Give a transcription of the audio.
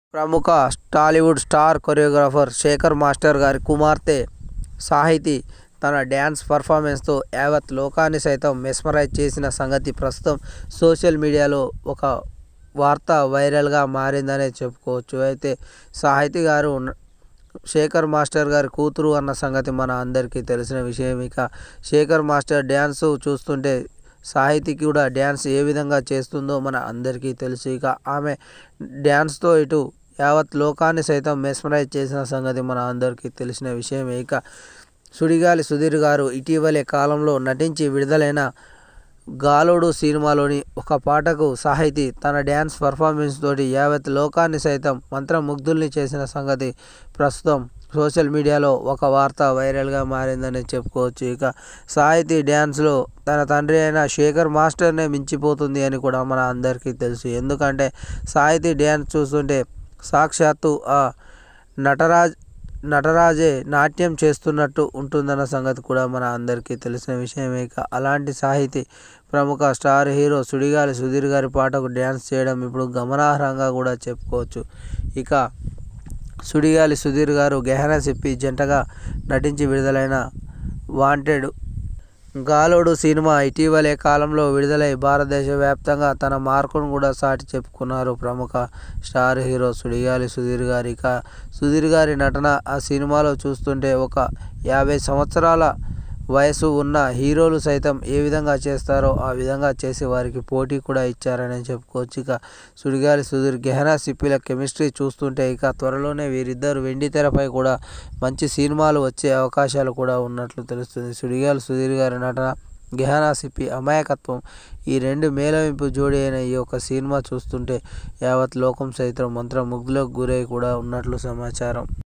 ప్రముఖ Tollywood star choreographer Shekhar master గారి కుమార్తె సాహితి తన డ్యాన్స్ పర్ఫార్మెన్స్తో యావత్ లోకాన్ని సైతం మెస్మరైజ్ చేసిన సంగతి ప్రస్తుతం సోషల్ మీడియాలో ఒక వార్త వైరల్గా మారిందనే చెప్పుకోవచ్చు అయితే సాహితి గారు శేఖర్ మాస్టర్ గారి కూతురు అన్న సంగతి మన అందరికీ తెలిసిన విషయం ఇక శేఖర్ మాస్టర్ డ్యాన్స్ చూస్తుంటే సాహితి కూడా డ్యాన్స్ ఏ విధంగా చేస్తుందో మన అందరికీ తెలుసు ఇక ఆమె డ్యాన్స్తో ఇటు యావత్ లోకాన్ని సైతం మెస్మరైజ్ చేసిన సంగతి మన అందరికీ తెలిసిన విషయమే ఇక సుడిగాలి సుధీర్ గారు ఇటీవలే కాలంలో నటించి విడుదలైన గాలోడు సినిమాలోని ఒక పాటకు సాహితి తన డ్యాన్స్ పర్ఫార్మెన్స్ తోటి యావత్ లోకాన్ని సైతం మంత్రముగ్ధుల్ని చేసిన సంగతి ప్రస్తుతం సోషల్ మీడియాలో ఒక వార్త వైరల్గా మారిందని చెప్పుకోవచ్చు ఇక సాహితి డ్యాన్స్లో తన తండ్రి అయిన శేఖర్ మాస్టర్నే మించిపోతుంది అని కూడా మన అందరికీ తెలుసు ఎందుకంటే సాహితి డ్యాన్స్ చూస్తుంటే సాక్షాత్తు ఆ నటరాజ్ నటరాజే నాట్యం చేస్తున్నట్టు ఉంటుందన్న సంగతి కూడా మన అందరికీ తెలిసిన విషయమే ఇక అలాంటి సాహితి ప్రముఖ స్టార్ హీరో సుడిగాలి సుధీర్ గారి పాటకు డ్యాన్స్ చేయడం ఇప్పుడు గమనార్హంగా కూడా చెప్పుకోవచ్చు ఇక సుడిగాలి సుధీర్ గారు గెహనా సిప్పి జంటగా నటించి విడుదలైన వాంటెడ్ గాలోడు సినిమా ఇటీవలే కాలంలో విడుదలై భారతదేశ వ్యాప్తంగా తన మార్కును కూడా సాటి చెప్పుకున్నారు ప్రముఖ స్టార్ హీరో సుడిగాలి సుధీర్ గారి ఇక సుధీర్ గారి నటన ఆ సినిమాలో చూస్తుంటే ఒక యాభై సంవత్సరాల వయసు ఉన్న హీరోలు సైతం ఏ విధంగా చేస్తారో ఆ విధంగా చేసి వారికి పోటీ కూడా ఇచ్చారని చెప్పుకోవచ్చు ఇక సుడిగాలి సుధీర్ గెహనా సిప్పిల కెమిస్ట్రీ చూస్తుంటే ఇక త్వరలోనే వీరిద్దరు వెండి తెరపై కూడా మంచి సినిమాలు వచ్చే అవకాశాలు కూడా ఉన్నట్లు తెలుస్తుంది సుడిగాలి సుధీర్ గారి నటన గెహనా సిప్పి అమాయకత్వం ఈ రెండు మేళవింపు జోడి అయిన ఈ యొక్క సినిమా చూస్తుంటే యావత్ లోకం సైతం మంత్రముగ్ధులకు గురై కూడా ఉన్నట్లు సమాచారం